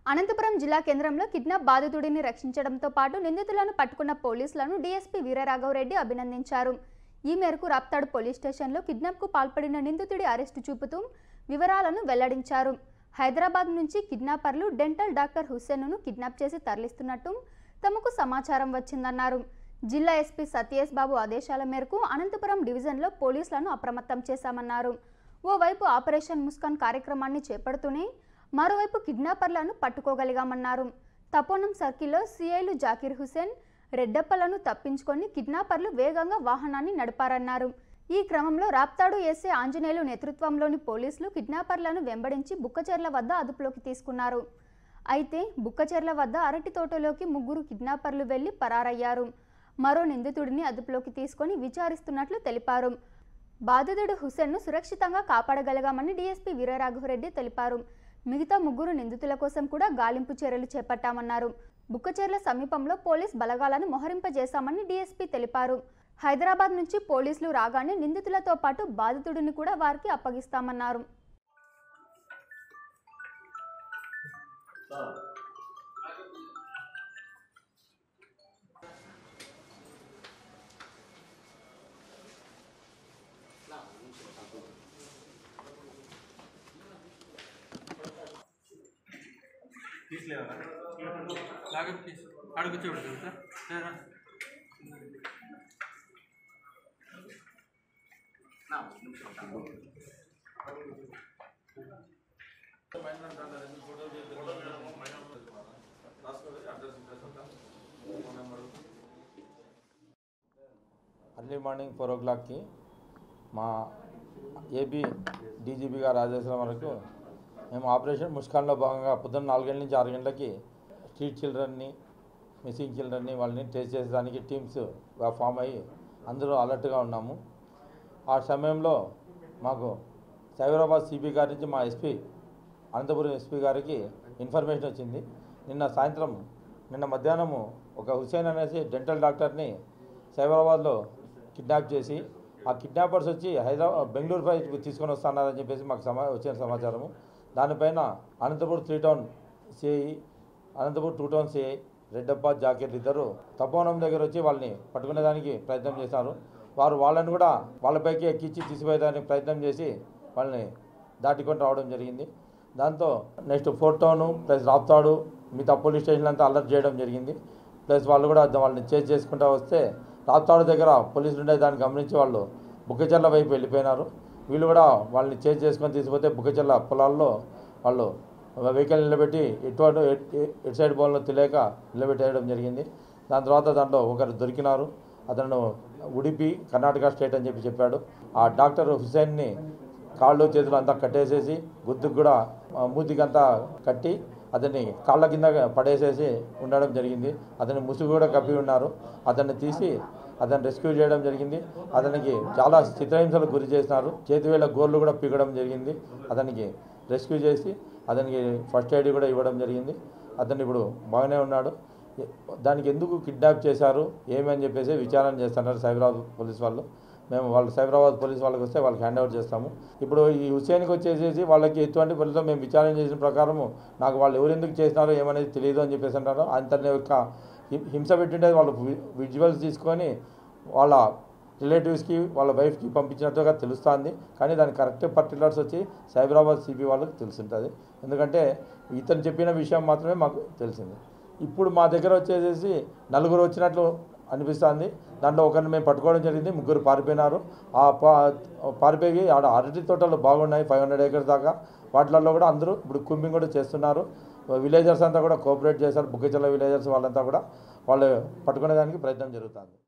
అనంతపురం జిల్లా కేంద్రంలో కిడ్నాప్ బాధితుడిని రక్షించడంతో పాటు నిందితులను పట్టుకున్న పోలీసులను డీఎస్పీ వీరరాఘవరెడ్డి అభినందించారు ఈ మేరకు రాప్తాడు పోలీస్ స్టేషన్లో కిడ్నాప్కు పాల్పడిన నిందితుడి అరెస్టు చూపుతూ వివరాలను వెల్లడించారు హైదరాబాద్ నుంచి కిడ్నాపర్లు డెంటల్ డాక్టర్ హుస్సేన్ను కిడ్నాప్ చేసి తరలిస్తున్నట్టు తమకు సమాచారం వచ్చిందన్నారు జిల్లా ఎస్పీ సత్యేష్ బాబు ఆదేశాల మేరకు అనంతపురం డివిజన్లో పోలీసులను అప్రమత్తం చేశామన్నారు ఓవైపు ఆపరేషన్ ముస్కాన్ కార్యక్రమాన్ని చేపడుతూనే మరోవైపు కిడ్నాపర్లను పట్టుకోగలిగామన్నారు తపోనం సర్కిల్లో సిఐలు జాకీర్ హుసేన్ రెడ్డప్పలను తప్పించుకొని కిడ్నాపర్లు వేగంగా వాహనాన్ని నడిపారన్నారు ఈ క్రమంలో రాప్తాడు ఎస్ఏ ఆంజనేయులు నేతృత్వంలోని పోలీసులు కిడ్నాపర్లను వెంబడించి బుక్కచెర్ల వద్ద అదుపులోకి తీసుకున్నారు అయితే బుక్కచెర్ల వద్ద అరటి తోటలోకి ముగ్గురు కిడ్నాపర్లు వెళ్లి పరారయ్యారు మరో నిందితుడిని అదుపులోకి తీసుకొని విచారిస్తున్నట్లు తెలిపారు బాధితుడు హుసేన్ను సురక్షితంగా కాపాడగలిగామని డీఎస్పీ వీరరాఘవరెడ్డి తెలిపారు మిగతా ముగ్గురు నిందితుల కోసం కూడా గాలింపు చర్యలు చేపట్టామన్నారు బుక్కచెర్ల సమీపంలో పోలీస్ బలగాలను మోహరింపజేశామని డీఎస్పీ తెలిపారు హైదరాబాద్ నుంచి పోలీసులు రాగానే నిందితులతో పాటు బాధితుడిని కూడా వారికి అప్పగిస్తామన్నారు తీసలేవా లాగా తీసు అడుగు కూర్చోబెడతాను సార్ సరేనా అర్లీ మార్నింగ్ ఫోర్ ఓ క్లాక్కి మా ఏపీ డీజీపీ గారి ఆదేశాల వరకు మేము ఆపరేషన్ ముస్కాన్లో భాగంగా పొద్దున్న నాలుగు గంటల నుంచి ఆరు గంటలకి స్ట్రీట్ చిల్డ్రన్ని మిస్సింగ్ చిల్డ్రన్ని వాళ్ళని ట్రేస్ చేసేదానికి టీమ్స్ ఫామ్ అయ్యి అందరూ అలర్ట్గా ఉన్నాము ఆ సమయంలో మాకు సైబరాబాద్ సిపి గారి నుంచి మా ఎస్పీ అనంతపురం ఎస్పీ గారికి ఇన్ఫర్మేషన్ వచ్చింది నిన్న సాయంత్రం నిన్న మధ్యాహ్నము ఒక హుసేన్ అనేసి డెంటల్ డాక్టర్ని సైబరాబాద్లో కిడ్నాప్ చేసి ఆ కిడ్నాపర్స్ వచ్చి హైదరాబాద్ బెంగళూరుపై తీసుకొని వస్తున్నారని చెప్పేసి మాకు సమా వచ్చిన సమాచారము దానిపైన Anantapur three town CI Anantapur two town CI Reddappa జాకెట్ ఇద్దరు తపోవనం దగ్గర వచ్చి వాళ్ళని పట్టుకునేదానికి ప్రయత్నం చేశారు వారు వాళ్ళని కూడా వాళ్ళపైకి ఎక్కించి తీసిపోయేదానికి ప్రయత్నం చేసి వాళ్ళని దాటుకొని రావడం జరిగింది దాంతో next four town plus Raptadu మిగతా పోలీస్ స్టేషన్ అంతా అలర్ట్ చేయడం జరిగింది ప్లస్ వాళ్ళు కూడా వాళ్ళని చేజ్ చేసుకుంటూ వస్తే రాప్తాడు దగ్గర పోలీసులు ఉండే దాన్ని గమనించి వాళ్ళు బుక్కచెర్ల వైపు వెళ్ళిపోయినారు వీళ్ళు కూడా వాళ్ళని చేజ్ చేసుకొని తీసుకుపోతే బుక్కచెర్ల పొలాల్లో వాళ్ళు వెహికల్ నిలబెట్టి ఎటువంటి ఎటు సైడ్ పోవాలో తెలియక నిలబెట్టేయడం జరిగింది దాని తర్వాత దాంట్లో ఒకరు దొరికినారు అతను ఉడిపి కర్ణాటక స్టేట్ అని చెప్పి చెప్పాడు ఆ డాక్టర్ హుసేన్ని కాళ్ళు చేతులు అంతా కట్టేసేసి గుద్దుకు కూడా ఆ, మూతికి అంతా కట్టి అతన్ని కాళ్ళ కింద పడేసేసి ఉండడం జరిగింది అతని ముసుగు కూడా కప్పి ఉన్నారు అతన్ని తీసి అతన్ని రెస్క్యూ చేయడం జరిగింది అతనికి చాలా చిత్రహింసలకు గురి చేసినారు చేతివేళ్ళ గోర్లు కూడా పీకడం జరిగింది అతనికి రెస్క్యూ చేసి అతనికి ఫస్ట్ ఎయిడ్ కూడా ఇవ్వడం జరిగింది అతను ఇప్పుడు బాగానే ఉన్నాడు దానికి ఎందుకు కిడ్నాప్ చేశారు ఏమని చెప్పేసి విచారణ చేస్తున్నారు సైబరాబాద్ పోలీస్ వాళ్ళు మేము వాళ్ళు సైబరాబాద్ పోలీస్ వాళ్ళకి వస్తే వాళ్ళకి హ్యాండ్ ఓవర్ చేస్తాము ఇప్పుడు ఈ హుసేన్కి వచ్చేసేసి వాళ్ళకి ఎటువంటి ఫలితం మేము విచారణ చేసిన ప్రకారము నాకు వాళ్ళు ఎవరు ఎందుకు చేసినారో ఏమనేది తెలియదు అని చెప్పేసి అంటారు అంతని యొక్క హి- హింస పెట్టిండే వాళ్ళు విజువల్స్ తీసుకొని వాళ్ళ రిలేటివ్స్కి వాళ్ళ వైఫ్కి పంపించినట్టుగా తెలుస్తుంది కానీ దాని కరెక్ట్ పర్టికులర్స్ వచ్చి సైబరాబాద్ సిపి వాళ్ళకి తెలుసుంటుంది ఎందుకంటే ఇతను చెప్పిన విషయం మాత్రమే మాకు తెలిసింది ఇప్పుడు మా దగ్గర వచ్చేసేసి నలుగురు వచ్చినట్లు అనిపిస్తుంది దాంట్లో ఒకరిని మేము పట్టుకోవడం జరిగింది ముగ్గురు పారిపోయినారు ఆ పా పారిపోయి ఆడ అరటి తోటలు బాగున్నాయి ఫైవ్ హండ్రెడ్ ఏకర్స్ దాకా వాటిలలో కూడా అందరూ ఇప్పుడు కుంబింగ్ కూడా చేస్తున్నారు విలేజర్స్ అంతా కూడా కోఆపరేట్ చేశారు బుగ్గచల్ల విలేజర్స్ వాళ్ళంతా కూడా వాళ్ళు పట్టుకునే దానికి ప్రయత్నం జరుగుతుంది